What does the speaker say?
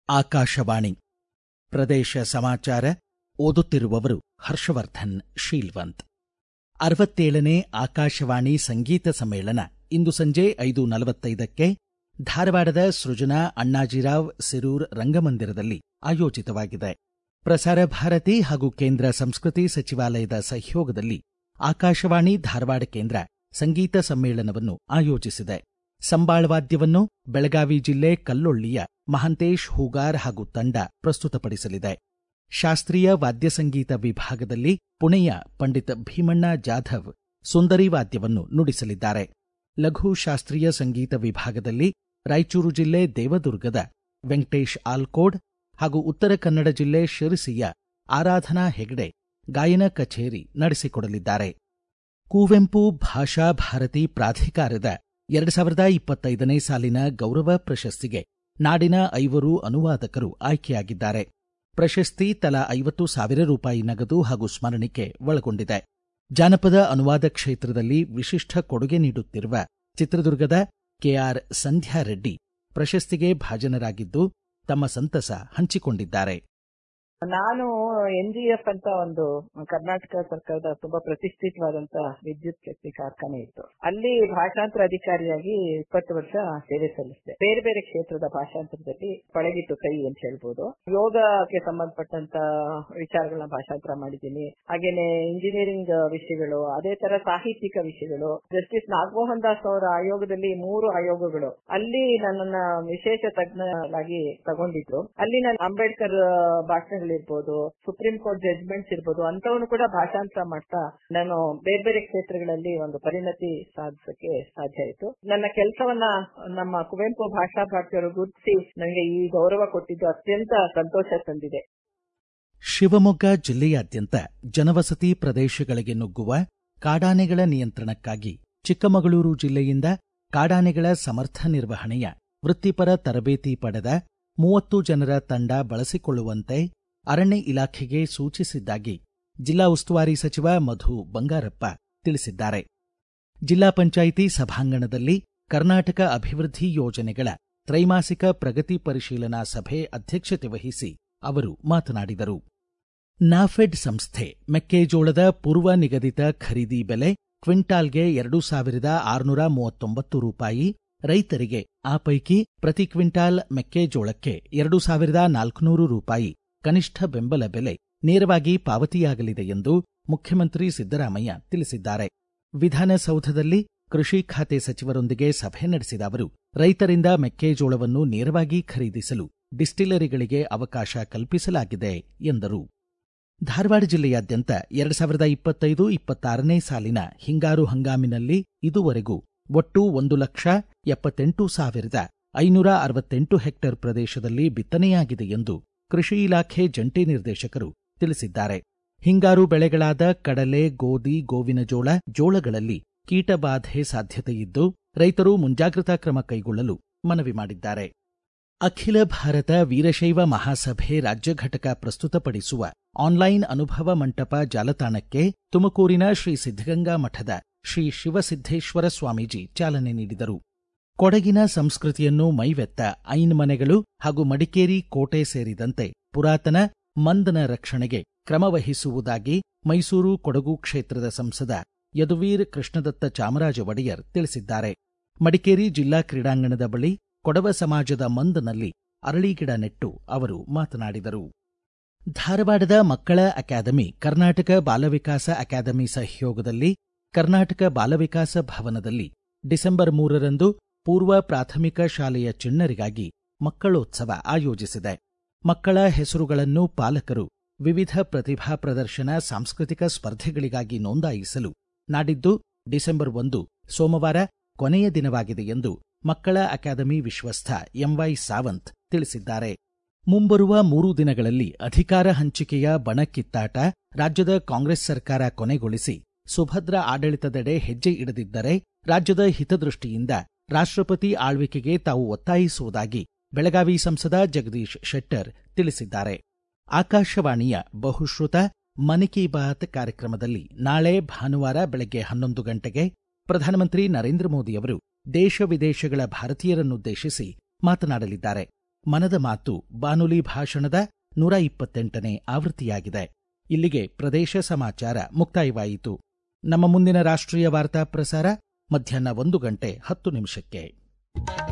ಆಕಾಶವಾಣಿ ಪ್ರದೇಶ ಸಮಾಚಾರ ಓದುತ್ತಿರುವವರು ಹರ್ಷವರ್ಧನ್ ಶೀಲ್ವಂತ್ ಅರವತ್ತೇಳನೇ ಆಕಾಶವಾಣಿ ಸಂಗೀತ ಸಮ್ಮೇಳನ ಇಂದು ಸಂಜೆ ಐದು ನಲವತ್ತೈದಕ್ಕೆ ಧಾರವಾಡದ ಸೃಜನಾ ಅಣ್ಣಾಜಿರಾವ್ ಸಿರೂರ್ ರಂಗಮಂದಿರದಲ್ಲಿ ಆಯೋಜಿತವಾಗಿದೆ ಪ್ರಸಾರ ಭಾರತಿ ಹಾಗೂ ಕೇಂದ್ರ ಸಂಸ್ಕೃತಿ ಸಚಿವಾಲಯದ ಸಹಯೋಗದಲ್ಲಿ ಆಕಾಶವಾಣಿ ಧಾರವಾಡ ಕೇಂದ್ರ ಸಂಗೀತ ಸಮ್ಮೇಳನವನ್ನು ಆಯೋಜಿಸಿದೆ ಸಂಬಾಳವಾದ್ಯವನ್ನು ಬೆಳಗಾವಿ ಜಿಲ್ಲೆ ಕಲ್ಲೊಳ್ಳಿಯ ಮಹಂತೇಶ್ ಹೂಗಾರ್ ಹಾಗೂ ತಂಡ ಪ್ರಸ್ತುತಪಡಿಸಲಿದೆ ಶಾಸ್ತ್ರೀಯ ವಾದ್ಯ ಸಂಗೀತ ವಿಭಾಗದಲ್ಲಿ ಪುಣೆಯ ಪಂಡಿತ್ ಭೀಮಣ್ಣ ಜಾಧವ್ ಸುಂದರಿ ವಾದ್ಯವನ್ನು ನುಡಿಸಲಿದ್ದಾರೆ ಲಘು ಶಾಸ್ತ್ರೀಯ ಸಂಗೀತ ವಿಭಾಗದಲ್ಲಿ ರಾಯಚೂರು ಜಿಲ್ಲೆ ದೇವದುರ್ಗದ ವೆಂಕಟೇಶ್ ಆಲ್ಕೋಡ್ ಹಾಗೂ ಉತ್ತರ ಕನ್ನಡ ಜಿಲ್ಲೆ ಶಿರಸಿಯ ಆರಾಧನಾ ಹೆಗ್ಡೆ ಗಾಯನ ಕಛೇರಿ ನಡೆಸಿಕೊಡಲಿದ್ದಾರೆ ಕುವೆಂಪು ಭಾಷಾ ಭಾರತಿ ಪ್ರಾಧಿಕಾರದ ಎರಡು ಸಾವಿರದ ಇಪ್ಪತ್ತೈದನೇ ಸಾಲಿನ ಗೌರವ ಪ್ರಶಸ್ತಿಗೆ ನಾಡಿನ ಐವರು ಅನುವಾದಕರು ಆಯ್ಕೆಯಾಗಿದ್ದಾರೆ ಪ್ರಶಸ್ತಿ ತಲಾ ಐವತ್ತು ಸಾವಿರ ರೂಪಾಯಿ ನಗದು ಹಾಗೂ ಸ್ಮರಣಿಕೆ ಒಳಗೊಂಡಿದೆ ಜಾನಪದ ಅನುವಾದ ಕ್ಷೇತ್ರದಲ್ಲಿ ವಿಶಿಷ್ಟ ಕೊಡುಗೆ ನೀಡುತ್ತಿರುವ ಚಿತ್ರದುರ್ಗದ ಕೆಆರ್ ಸಂಧ್ಯಾ ರೆಡ್ಡಿ ಪ್ರಶಸ್ತಿಗೆ ಭಾಜನರಾಗಿದ್ದು ತಮ್ಮ ಸಂತಸ ಹಂಚಿಕೊಂಡಿದ್ದಾರೆ ನಾನು ಎನ್ ಜಿ ಎಫ್ ಅಂತ ಒಂದು ಕರ್ನಾಟಕ ಸರ್ಕಾರದ ತುಂಬಾ ಪ್ರತಿಷ್ಠಿತವಾದಂತ ವಿದ್ಯುತ್ ಶಕ್ತಿ ಕಾರ್ಖಾನೆ ಇತ್ತು ಅಲ್ಲಿ ಭಾಷಾಂತರ ಅಧಿಕಾರಿಯಾಗಿ ಇಪ್ಪತ್ತು ವರ್ಷ ಸೇವೆ ಸಲ್ಲಿಸಿದೆ ಬೇರೆ ಬೇರೆ ಕ್ಷೇತ್ರದ ಭಾಷಾಂತರದಲ್ಲಿ ಪಳಗಿತ್ತು ಕೈ ಅಂತ ಹೇಳ್ಬೋದು ಯೋಗಕ್ಕೆ ಸಂಬಂಧಪಟ್ಟಂತ ವಿಚಾರಗಳನ್ನ ಭಾಷಾಂತರ ಮಾಡಿದ್ದೀನಿ ಹಾಗೇನೆ ಇಂಜಿನಿಯರಿಂಗ್ ವಿಷಯಗಳು ಅದೇ ತರ ಸಾಹಿತ್ಯಿಕ ವಿಷಯಗಳು ಜಸ್ಟಿಸ್ ನಾಗಮೋಹನ್ ದಾಸ್ ಅವರ ಆಯೋಗದಲ್ಲಿ ಮೂರು ಆಯೋಗಗಳು ಅಲ್ಲಿ ನನ್ನನ್ನ ವಿಶೇಷ ತಜ್ಞರಾಗಿ ತಗೊಂಡಿದ್ರು ಅಲ್ಲಿ ನಾನು ಅಂಬೇಡ್ಕರ್ ಭಾಷಣಗಳು ಇರ್ಬೋದು ಸುಪ್ರೀಂ ಕೋರ್ಟ್ ಜಡ್ಜ್ಮೆಂಟ್ಸ್ ಇರ್ಬೋದು ಅಂತವನ್ನು ಕೂಡ ಭಾಷಾಂತರ ಮಾಡ್ತಾ ನಾನು ಬೇರೆ ಬೇರೆ ಕ್ಷೇತ್ರಗಳಲ್ಲಿ ಒಂದು ಪರಿಣತಿ ಸಾಧಿಸಕ್ಕೆ ಸಾಧ್ಯ ಆಯಿತು ನನ್ನ ಕೆಲಸವನ್ನ ನಮ್ಮ ಕುವೆಂಪು ಭಾಷಾ ಭಾರತಿಯವರು ಗುರುತಿಸಿ ನನಗೆ ಈ ಗೌರವ ಕೊಟ್ಟಿದ್ದು ಅತ್ಯಂತ ಸಂತೋಷ ತಂದಿದೆ ಶಿವಮೊಗ್ಗ ಜಿಲ್ಲೆಯಾದ್ಯಂತ ಜನವಸತಿ ಪ್ರದೇಶಗಳಿಗೆ ನುಗ್ಗುವ ಕಾಡಾನೆಗಳ ನಿಯಂತ್ರಣಕ್ಕಾಗಿ ಚಿಕ್ಕಮಗಳೂರು ಜಿಲ್ಲೆಯಿಂದ ಕಾಡಾನೆಗಳ ಸಮರ್ಥ ನಿರ್ವಹಣೆಯ ವೃತ್ತಿಪರ ತರಬೇತಿ ಪಡೆದ ಮೂವತ್ತು ಜನರ ತಂಡ ಬಳಸಿಕೊಳ್ಳುವಂತೆ ಅರಣ್ಯ ಇಲಾಖೆಗೆ ಸೂಚಿಸಿದ್ದಾಗಿ ಜಿಲ್ಲಾ ಉಸ್ತುವಾರಿ ಸಚಿವ ಮಧು ಬಂಗಾರಪ್ಪ ತಿಳಿಸಿದ್ದಾರೆ ಜಿಲ್ಲಾ ಪಂಚಾಯಿತಿ ಸಭಾಂಗಣದಲ್ಲಿ ಕರ್ನಾಟಕ ಅಭಿವೃದ್ಧಿ ಯೋಜನೆಗಳ ತ್ರೈಮಾಸಿಕ ಪ್ರಗತಿ ಪರಿಶೀಲನಾ ಸಭೆ ಅಧ್ಯಕ್ಷತೆ ವಹಿಸಿ ಅವರು ಮಾತನಾಡಿದರು ನಾಫೆಡ್ ಸಂಸ್ಥೆ ಮೆಕ್ಕೆಜೋಳದ ಪೂರ್ವ ನಿಗದಿತ ಖರೀದಿ ಬೆಲೆ ಕ್ವಿಂಟಾಲ್ಗೆ ಎರಡು ಸಾವಿರದ ಆರುನೂರ ಮೂವತ್ತೊಂಬತ್ತು ರೂಪಾಯಿ ರೈತರಿಗೆ ಆ ಪೈಕಿ ಪ್ರತಿ ಕ್ವಿಂಟಾಲ್ ಮೆಕ್ಕೆಜೋಳಕ್ಕೆ ಎರಡು ಸಾವಿರದ ನಾಲ್ಕುನೂರು ರೂಪಾಯಿ ಕನಿಷ್ಠ ಬೆಂಬಲ ಬೆಲೆ ನೇರವಾಗಿ ಪಾವತಿಯಾಗಲಿದೆ ಎಂದು ಮುಖ್ಯಮಂತ್ರಿ ಸಿದ್ದರಾಮಯ್ಯ ತಿಳಿಸಿದ್ದಾರೆ ವಿಧಾನಸೌಧದಲ್ಲಿ ಕೃಷಿ ಖಾತೆ ಸಚಿವರೊಂದಿಗೆ ಸಭೆ ನಡೆಸಿದ ಅವರು ರೈತರಿಂದ ಮೆಕ್ಕೆಜೋಳವನ್ನು ನೇರವಾಗಿ ಖರೀದಿಸಲು ಡಿಸ್ಟಿಲರಿಗಳಿಗೆ ಅವಕಾಶ ಕಲ್ಪಿಸಲಾಗಿದೆ ಎಂದರು ಧಾರವಾಡ ಜಿಲ್ಲೆಯಾದ್ಯಂತ ಎರಡು ಸಾವಿರದ ಇಪ್ಪತ್ತೈದು ಇಪ್ಪತ್ತಾರನೇ ಸಾಲಿನ ಹಿಂಗಾರು ಹಂಗಾಮಿನಲ್ಲಿ ಇದುವರೆಗೂ ಒಟ್ಟು ಒಂದು ಲಕ್ಷ ಎಪ್ಪತ್ತೆಂಟು ಸಾವಿರದ ಐನೂರ ಅರವತ್ತೆಂಟು ಹೆಕ್ಟೇರ್ ಪ್ರದೇಶದಲ್ಲಿ ಬಿತ್ತನೆಯಾಗಿದೆ ಎಂದು ಕೃಷಿ ಇಲಾಖೆ ಜಂಟಿ ನಿರ್ದೇಶಕರು ತಿಳಿಸಿದ್ದಾರೆ ಹಿಂಗಾರು ಬೆಳೆಗಳಾದ ಕಡಲೆ ಗೋಧಿ ಗೋವಿನ ಜೋಳ ಜೋಳಗಳಲ್ಲಿ ಕೀಟಬಾಧೆ ಸಾಧ್ಯತೆಯಿದ್ದು ರೈತರು ಮುಂಜಾಗ್ರತಾ ಕ್ರಮ ಕೈಗೊಳ್ಳಲು ಮನವಿ ಮಾಡಿದ್ದಾರೆ ಅಖಿಲ ಭಾರತ ವೀರಶೈವ ಮಹಾಸಭೆ ರಾಜ್ಯ ಘಟಕ ಪ್ರಸ್ತುತಪಡಿಸುವ ಆನ್ಲೈನ್ ಅನುಭವ ಮಂಟಪ ಜಾಲತಾಣಕ್ಕೆ ತುಮಕೂರಿನ ಶ್ರೀ ಸಿದ್ದಗಂಗಾ ಮಠದ ಶ್ರೀ ಶಿವಸಿದ್ದೇಶ್ವರ ಸ್ವಾಮೀಜಿ ಚಾಲನೆ ನೀಡಿದರು ಕೊಡಗಿನ ಸಂಸ್ಕೃತಿಯನ್ನು ಮೈವೆತ್ತ ಐನ್ ಮನೆಗಳು ಹಾಗೂ ಮಡಿಕೇರಿ ಕೋಟೆ ಸೇರಿದಂತೆ ಪುರಾತನ ಮಂದನ ರಕ್ಷಣೆಗೆ ಕ್ರಮವಹಿಸುವುದಾಗಿ ಮೈಸೂರು ಕೊಡಗು ಕ್ಷೇತ್ರದ ಸಂಸದ ಯದುವೀರ್ ಕೃಷ್ಣದತ್ತ ಚಾಮರಾಜ ಒಡೆಯರ್ ತಿಳಿಸಿದ್ದಾರೆ ಮಡಿಕೇರಿ ಜಿಲ್ಲಾ ಕ್ರೀಡಾಂಗಣದ ಬಳಿ ಕೊಡವ ಸಮಾಜದ ಮಂದನಲ್ಲಿ ಅರಳಿಗಿಡ ನೆಟ್ಟು ಅವರು ಮಾತನಾಡಿದರು ಧಾರವಾಡದ ಮಕ್ಕಳ ಅಕಾಡೆಮಿ ಕರ್ನಾಟಕ ಬಾಲವಿಕಾಸ ಅಕಾಡೆಮಿ ಸಹಯೋಗದಲ್ಲಿ ಕರ್ನಾಟಕ ಬಾಲವಿಕಾಸ ಭವನದಲ್ಲಿ ಡಿಸೆಂಬರ್ ಮೂರರಂದು ಪೂರ್ವ ಪ್ರಾಥಮಿಕ ಶಾಲೆಯ ಚಿಣ್ಣರಿಗಾಗಿ ಮಕ್ಕಳೋತ್ಸವ ಆಯೋಜಿಸಿದೆ ಮಕ್ಕಳ ಹೆಸರುಗಳನ್ನು ಪಾಲಕರು ವಿವಿಧ ಪ್ರತಿಭಾ ಪ್ರದರ್ಶನ ಸಾಂಸ್ಕೃತಿಕ ಸ್ಪರ್ಧೆಗಳಿಗಾಗಿ ನೋಂದಾಯಿಸಲು ನಾಡಿದ್ದು ಡಿಸೆಂಬರ್ ಒಂದು ಸೋಮವಾರ ಕೊನೆಯ ದಿನವಾಗಿದೆ ಎಂದು ಮಕ್ಕಳ ಅಕಾಡೆಮಿ ವಿಶ್ವಸ್ಥ ಎಂವೈ ಸಾವಂತ್ ತಿಳಿಸಿದ್ದಾರೆ ಮುಂಬರುವ ಮೂರು ದಿನಗಳಲ್ಲಿ ಅಧಿಕಾರ ಹಂಚಿಕೆಯ ಬಣಕಿತ್ತಾಟ ರಾಜ್ಯದ ಕಾಂಗ್ರೆಸ್ ಸರ್ಕಾರ ಕೊನೆಗೊಳಿಸಿ ಸುಭದ್ರ ಆಡಳಿತದೆಡೆ ಹೆಜ್ಜೆ ಇಡದಿದ್ದರೆ ರಾಜ್ಯದ ಹಿತದೃಷ್ಟಿಯಿಂದ ರಾಷ್ಟ್ರಪತಿ ಆಳ್ವಿಕೆಗೆ ತಾವು ಒತ್ತಾಯಿಸುವುದಾಗಿ ಬೆಳಗಾವಿ ಸಂಸದ ಜಗದೀಶ್ ಶೆಟ್ಟರ್ ತಿಳಿಸಿದ್ದಾರೆ ಆಕಾಶವಾಣಿಯ ಬಹುಶ್ರುತ ಮನ್ ಕಿ ಬಾತ್ ಕಾರ್ಯಕ್ರಮದಲ್ಲಿ ನಾಳೆ ಭಾನುವಾರ ಬೆಳಗ್ಗೆ ಹನ್ನೊಂದು ಗಂಟೆಗೆ ಪ್ರಧಾನಮಂತ್ರಿ ನರೇಂದ್ರ ಮೋದಿಯವರು ದೇಶ ವಿದೇಶಗಳ ಭಾರತೀಯರನ್ನುದ್ದೇಶಿಸಿ ಮಾತನಾಡಲಿದ್ದಾರೆ ಮನದ ಮಾತು ಬಾನುಲಿ ಭಾಷಣದ ನೂರ ಇಪ್ಪತ್ತೆಂಟನೇ ಆವೃತ್ತಿಯಾಗಿದೆ ಇಲ್ಲಿಗೆ ಪ್ರದೇಶ ಸಮಾಚಾರ ಮುಕ್ತಾಯವಾಯಿತು ನಮ್ಮ ಮುಂದಿನ ರಾಷ್ಟ್ರೀಯ ವಾರ್ತಾ ಪ್ರಸಾರ ಮಧ್ಯಾಹ್ನ ಒಂದು ಗಂಟೆ ಹತ್ತು ನಿಮಿಷಕ್ಕೆ